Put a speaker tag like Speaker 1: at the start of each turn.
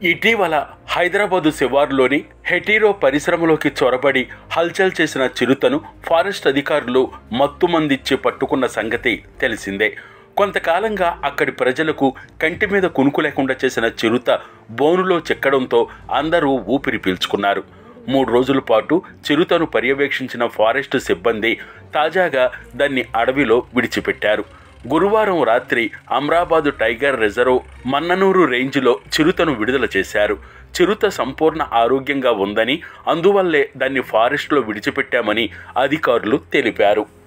Speaker 1: ఇటీవల హైదరాబాదు శివార్లోని హెటీరో పరిశ్రమలోకి చొరబడి హల్చల్ చేసిన చిరుతను ఫారెస్ట్ అధికారులు మత్తుమందిచ్చి పట్టుకున్న సంగతి తెలిసిందే కొంతకాలంగా అక్కడి ప్రజలకు కంటి మీద కునుకు లేకుండా చేసిన చిరుత బోనులో చెక్కడంతో అందరూ ఊపిరి పీల్చుకున్నారు మూడు రోజుల పాటు చిరుతను పర్యవేక్షించిన ఫారెస్ట్ సిబ్బంది తాజాగా దాన్ని అడవిలో విడిచిపెట్టారు గురువారం రాత్రి అమ్రాబాదు టైగర్ రిజర్వ్ మన్ననూరు రేంజ్లో చిరుతను విడుదల చేశారు చిరుత సంపూర్ణ ఆరోగ్యంగా ఉందని అందువల్లే దాన్ని ఫారెస్ట్లో విడిచిపెట్టామని అధికారులు తెలిపారు